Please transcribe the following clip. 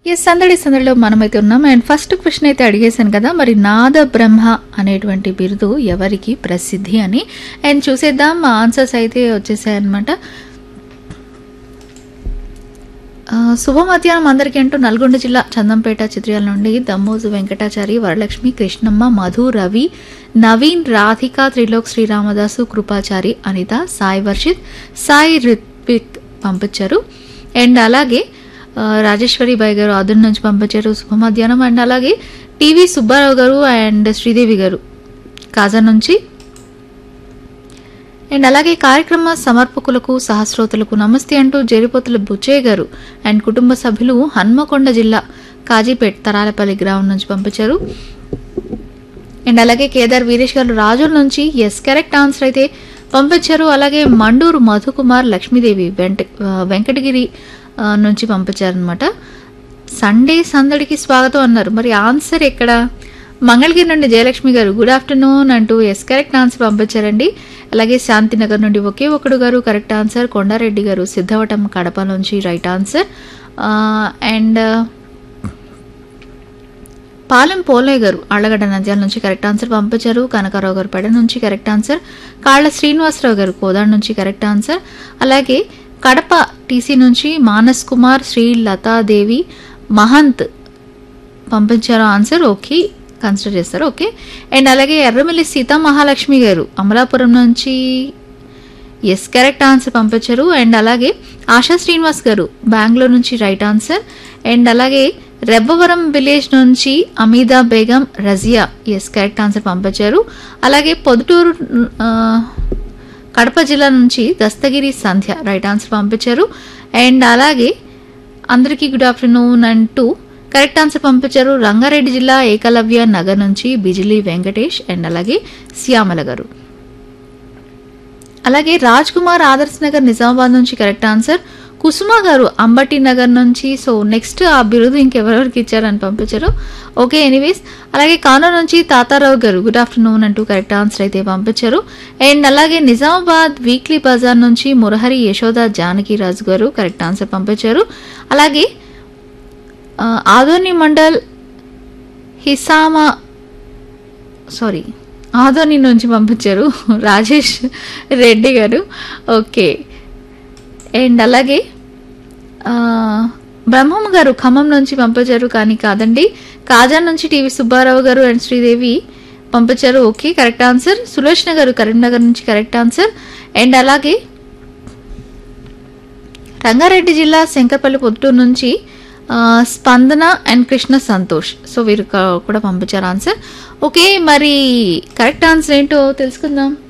yes సందడి సందడిలో మనమైతే ఉన్నాం అండ్ ఫస్ట్ క్వశ్చన్ అయితే అడిగేశాను కదా మరి నాద బ్రహ్మ అనేటువంటి బిరుదు ఎవరికి ప్రసిద్ధి అని అండ్ చూసేద్దాం ఆన్సర్స్ అయితే వచ్చేసాయన్నమాట ఆ, శుభ మధ్యాహ్నం అందరికీ అంటూ నల్గొండ జిల్లా చందంపేట చిత్రాల నుండి దమ్మోజు వెంకటాచారి వరలక్ష్మి కృష్ణమ్మ మధు రవి నవీన్ రాధిక త్రిలోక్ శ్రీరామదాసు కృపాచారి అనిత సాయి వర్షిత్ సాయి రిత్విక్ పంపించారు అండ్ అలాగే ఆ, రాజేశ్వరి బాయ్ గారు ఆదున్ నుంచి పంపించారు శుభ మధ్యాహ్నం అండ్ అలాగే టీవీ సుబ్బారావు గారు అండ్ శ్రీదేవి గారు కాజా నుంచి అండ్ అలాగే కార్యక్రమ సమర్పకులకు సహస్రోతులకు నమస్తే అంటూ జేరిపోతుల బుచ్చయ్య గారు అండ్ కుటుంబ సభ్యులు హన్మకొండ జిల్లా కాజీపేట్ తరాలపల్లి గ్రామం నుంచి పంపించారు అండ్ అలాగే కేదార్ వీరేష్ గారు రాజుల నుంచి ఎస్ కరెక్ట్ ఆన్సర్ అయితే పంపించారు అలాగే మండూరు మధుకుమార్ లక్ష్మీదేవి వెంట ఆ, వెంకటగిరి ఆ, నుంచి పంపించారనమాట సండే సందడికి స్వాగతం అన్నారు మరి ఆన్సర్ ఎక్కడ మంగళగిరి నుండి జయలక్ష్మి గారు గుడ్ ఆఫ్టర్నూన్ అంటూ ఎస్ కరెక్ట్ ఆన్సర్ పంపించారండి అలాగే శాంతినగర్ నుండి ఒకే ఒకడు గారు కరెక్ట్ ఆన్సర్ కొండారెడ్డి గారు సిద్ధవటం కడప నుంచి right answer and Palem Polaiah garu Allagadda Nandyal నుంచి కరెక్ట్ ఆన్సర్ పంపించారు కనకారావు గారు పెడ నుంచి కరెక్ట్ ఆన్సర్ కాళ్ళ శ్రీనివాసరావు గారు కోదాడ నుంచి కరెక్ట్ ఆన్సర్ అలాగే కడప టీసీ నుంచి మానస్ కుమార్ శ్రీ లతాదేవి మహంత్ పంపించారు ఆన్సర్ ఓకే కన్సిడర్ చేస్తారు ఓకే అండ్ అలాగే ఎర్రమిల్లి సీతా మహాలక్ష్మి గారు అమలాపురం నుంచి ఎస్ కరెక్ట్ ఆన్సర్ పంపించారు అండ్ అలాగే ఆశా శ్రీనివాస్ గారు బెంగళూరు నుంచి రైట్ ఆన్సర్ అండ్ అలాగే రెబ్బవరం విలేజ్ నుంచి Ameeda Begum Razia yes correct answer పంపించారు అలాగే పొదుటూరు ఆ, కడప జిల్లా నుంచి దస్తగిరి సంధ్య రైట్ ఆన్సర్ పంపించారు అండ్ అలాగే అందరికీ గుడ్ ఆఫ్టర్నూన్ అంటూ కరెక్ట్ ఆన్సర్ పంపించారు రంగారెడ్డి జిల్లా ఏకలవ్య నగర్ నుంచి బిజిలీ వెంకటేష్ అండ్ అలాగే శ్యామల గారు అలాగే రాజ్ కుమార్ ఆదర్శ్ నగర్ నిజామాబాద్ నుంచి కరెక్ట్ ఆన్సర్ కుసుమ గారు అంబటి నగర్ నుంచి సో నెక్స్ట్ ఆ బిరుదు ఇంకెవరెవరికి ఇచ్చారని పంపించారు ఓకే ఎనీవేస్ అలాగే కానూరు నుంచి తాతారావు గారు గుడ్ ఆఫ్టర్నూన్ అంటూ కరెక్ట్ ఆన్సర్ అయితే పంపించారు అండ్ అలాగే నిజామాబాద్ వీక్లీ బజార్ నుంచి మురహరి యశోద జానకిరాజు గారు కరెక్ట్ ఆన్సర్ పంపించారు అలాగే ఆ, ఆదోని మండల్ హిసామా సారీ ఆదోని నుంచి పంపించారు రాజేష్ రెడ్డి గారు ఓకే అండ్ అలాగే ఆ, బ్రహ్మమ్మ గారు ఖమ్మం నుంచి పంపించారు కానీ కాదండి కాజా నుంచి టీవీ సుబ్బారావు గారు అండ్ శ్రీదేవి పంపించారు ఓకే కరెక్ట్ ఆన్సర్ సులోచన గారు కరీంనగర్ నుంచి కరెక్ట్ ఆన్సర్ అండ్ అలాగే రంగారెడ్డి జిల్లా శంకర్పల్లి పొద్దుటూరు నుంచి ఆ, స్పందన అండ్ కృష్ణ సంతోష్ సో వీరు క- కూడా పంపించారు ఆన్సర్ ఓకే మరి కరెక్ట్ ఆన్సర్ ఏంటో తెలుసుకుందాం